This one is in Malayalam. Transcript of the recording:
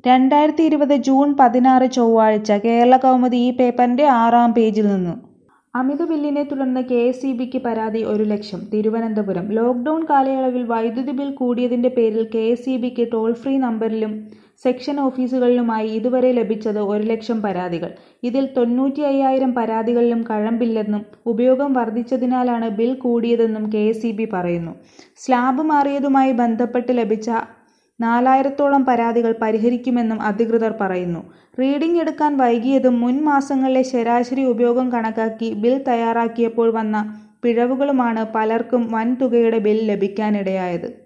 രണ്ടായിരത്തി ഇരുപത് ജൂൺ പതിനാറ് ചൊവ്വാഴ്ച കേരളകൗമുദി ഈ പേപ്പറിന്റെ ആറാം പേജിൽ നിന്നു അമിത ബില്ലിനെ തുടർന്ന് കെ എസ് ഇ ബിക്ക് പരാതി ഒരു ലക്ഷം തിരുവനന്തപുരം ലോക്ഡൌൺ കാലയളവിൽ വൈദ്യുതി ബിൽ കൂടിയതിന്റെ പേരിൽ കെ എസ് ഇ ബിക്ക് ടോൾ ഫ്രീ നമ്പരിലും സെക്ഷൻ ഓഫീസുകളിലുമായി ഇതുവരെ ലഭിച്ചത് ഒരു ലക്ഷം പരാതികൾ ഇതിൽ തൊണ്ണൂറ്റി അയ്യായിരം പരാതികളിലും കഴമ്പില്ലെന്നും ഉപയോഗം വർദ്ധിച്ചതിനാലാണ് ബിൽ കൂടിയതെന്നും കെ എസ് ഇ ബി പറയുന്നു സ്ലാബ് മാറിയതുമായി ബന്ധപ്പെട്ട് ലഭിച്ച നാലായിരത്തോളം പരാതികൾ പരിഹരിക്കുമെന്നും അധികൃതർ പറയുന്നു റീഡിംഗ് എടുക്കാൻ വൈകിയതും മുൻ മാസങ്ങളിലെ ശരാശരി ഉപയോഗം കണക്കാക്കി ബിൽ തയ്യാറാക്കിയപ്പോൾ വന്ന പിഴവുകളുമാണ് പലർക്കും വൻതുകയുടെ ബിൽ ലഭിക്കാനിടയായത്